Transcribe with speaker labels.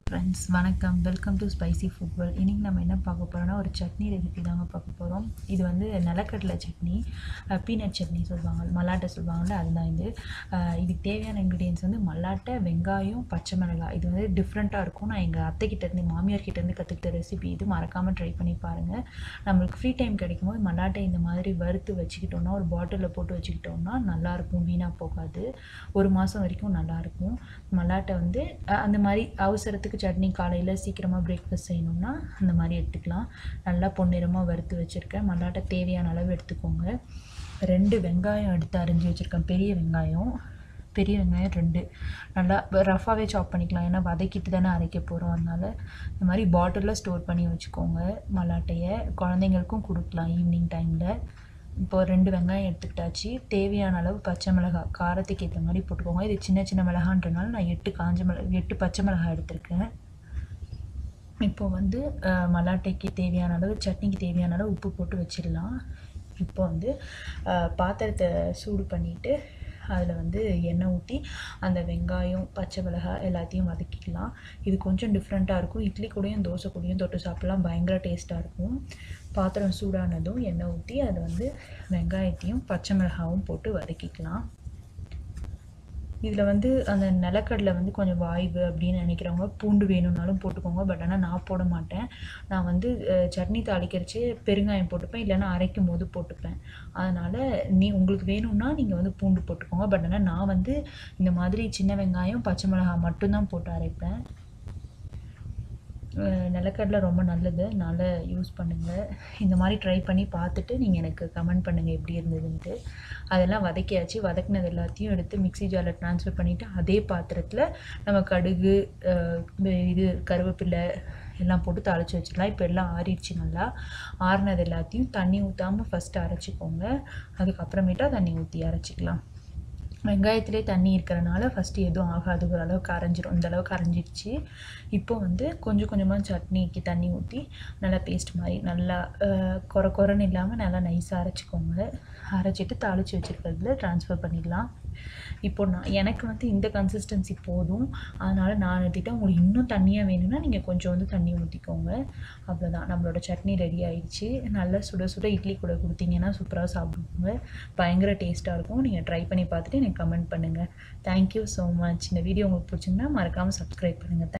Speaker 1: friends வணக்கம் welcome to spicy food world இன்றைக்கி நம்ம என்ன பார்க்க போகிறோம்னா ஒரு சட்னி ரெசிபி தாங்க பார்க்க போகிறோம் இது வந்து நிலக்கடலை சட்னி பீனட் சட்னி சொல்லுவாங்க மல்லாட்டை சொல்லுவாங்கள்ல அதுதான் இது அஹ் இதுக்கு தேவையான இன்க்ரீடியன்ஸ் வந்து மல்லாட்டை வெங்காயம் பச்சை மிளகாய் இது வந்து டிஃப்ரெண்ட்டாக இருக்கும் நான் எங்கள் அத்தைக்கிட்டேருந்து மாமியார் கிட்டேருந்து கற்றுக்கிட்ட ரெசிபி இது மறக்காமல் ட்ரை பண்ணி பாருங்கள் நம்மளுக்கு ஃப்ரீ டைம் கிடைக்கும் போது மல்லாட்டை இந்த மாதிரி வறுத்து வச்சுக்கிட்டோம்னா ஒரு பாட்டிலில் போட்டு வச்சுக்கிட்டோம்னா நல்லாயிருக்கும் வீணாக போகாது ஒரு மாதம் வரைக்கும் நல்லாயிருக்கும் மல்லாட்டை வந்து அஹ், அந்த மாதிரி அவசரத்துக்கு சட்னி காலையில் சீக்கிரமாக பிரேக்ஃபாஸ்ட் செய்யணும்னா அந்த மாதிரி எடுத்துக்கலாம் நல்லா பொன்னிறமாக வறுத்து வச்சுருக்கேன் மல்லாட்டை தேவையான அளவு எடுத்துக்கோங்க ரெண்டு வெங்காயம் எடுத்து அரிஞ்சு வச்சுருக்கேன் பெரிய வெங்காயம் பெரிய வெங்காயம் ரெண்டு நல்லா ரஃபாகவே சாப் பண்ணிக்கலாம் ஏன்னா வதக்கிட்டு தானே அரைக்க போகிறோம் அதனால இந்த மாதிரி பாட்டிலில் ஸ்டோர் பண்ணி வச்சுக்கோங்க மல்லாட்டையை குழந்தைங்களுக்கும் கொடுக்கலாம் ஈவினிங் டைமில் இப்போ ரெண்டு வெங்காயம் எடுத்துக்கிட்டாச்சு தேவையான அளவு பச்சை மிளகாய் காரத்துக்கு ஏற்ற மாதிரி போட்டுக்கோங்க இது சின்ன சின்ன மிளகான்றனால நான் எட்டு காஞ்ச மிளகா எட்டு பச்சை மிளகாய் எடுத்திருக்கேன் இப்போ வந்து அஹ், மல்லாட்டைக்கு தேவையான அளவு சட்னிக்கு தேவையான அளவு உப்பு போட்டு வச்சிடலாம் இப்போ வந்து அஹ், பாத்திரத்தை சூடு பண்ணிவிட்டு அதில் வந்து எண்ணெய் ஊற்றி அந்த வெங்காயம் பச்சை மிளகாய் எல்லாத்தையும் வதக்கிக்கலாம் இது கொஞ்சம் டிஃப்ரெண்ட்டாக இருக்கும் இட்லி கூடயும் தோசை கூடயும் தொட்டு சாப்பிட்லாம் பயங்கர டேஸ்ட்டாக இருக்கும் பாத்திரம் சூடானதும் எண்ணெய் ஊற்றி அதை வந்து வெங்காயத்தையும் பச்சை மிளகாவும் போட்டு வதக்கிக்கலாம் இதில் வந்து அந்த நிலக்கடலை வந்து கொஞ்சம் வாய்வு அப்படின்னு நினைக்கிறவங்க பூண்டு வேணும்னாலும் போட்டுக்கோங்க பட் ஆனால் நான் போட மாட்டேன் நான் வந்து அஹ், சட்னி தாளிக்கிறச்சு பெருங்காயம் போட்டுப்பேன் இல்லைன்னா அரைக்கும் போது போட்டுப்பேன் அதனால் நீ உங்களுக்கு வேணும்னா நீங்கள் வந்து பூண்டு போட்டுக்கோங்க பட் ஆனால் நான் வந்து இந்த மாதிரி சின்ன வெங்காயம் பச்சை மிளகாய் மட்டும்தான் போட்டு அரைப்பேன் அஹ் நிலக்கடலை ரொம்ப நல்லது அதனால் யூஸ் பண்ணுங்கள் இந்த மாதிரி ட்ரை பண்ணி பார்த்துட்டு நீங்கள் எனக்கு கமெண்ட் பண்ணுங்கள் எப்படி இருந்ததுன்ட்டு அதெல்லாம் வதக்கியாச்சு வதக்கினது எல்லாத்தையும் எடுத்து மிக்ஸி ஜாரில் ட்ரான்ஸ்ஃபர் பண்ணிவிட்டு அதே பாத்திரத்தில் நம்ம கடுகு அஹ் இது கருவேப்பிலை எல்லாம் போட்டு தாளித்து வச்சிடலாம் இப்போ எல்லாம் ஆறிடுச்சு நல்லா ஆறினது எல்லாத்தையும் தண்ணி ஊற்றாமல் ஃபஸ்ட்டு அரைச்சிக்கோங்க அதுக்கப்புறமேட்டா தண்ணி ஊற்றி அரைச்சிக்கலாம் வெங்காயத்திலே தண்ணி இருக்கிறனால ஃபஸ்ட்டு எதுவும் ஆகாது ஓரளவுக்கு அரைஞ்சிரும் இந்த அளவுக்கு அரைஞ்சிருச்சு இப்போ வந்து கொஞ்சம் கொஞ்சமாக சட்னிக்கு தண்ணி ஊற்றி நல்லா பேஸ்ட் மாதிரி நல்லா அஹ், கொர கொரன்னு இல்லாமல் நல்லா நைஸாக அரைச்சிக்கோங்க அரைச்சிட்டு தாளித்து வச்சுருக்கிறதுல ட்ரான்ஸ்ஃபர் பண்ணிடலாம் இப்போ நான் எனக்கு வந்து இந்த கன்சிஸ்டன்சி போதும் அதனால் நான் எடுத்துக்கிட்டேன் உங்களுக்கு இன்னும் தண்ணியாக வேணும்னா நீங்கள் கொஞ்சம் வந்து தண்ணி ஊற்றிக்கோங்க அவ்வளோதான் நம்மளோட சட்னி ரெடி ஆயிடுச்சு நல்லா சுட சுட இட்லி கூட கொடுத்தீங்கன்னா சூப்பராக சாப்பிடுவாங்க பயங்கர டேஸ்ட்டாக இருக்கும் நீங்கள் ட்ரை பண்ணி பார்த்துட்டு எனக்கு கமெண்ட் பண்ணுங்கள் தேங்க்யூ ஸோ மச் இந்த வீடியோ உங்களுக்கு பிடிச்சிருந்தா மறக்காமல் சப்ஸ்கிரைப் பண்ணுங்கள்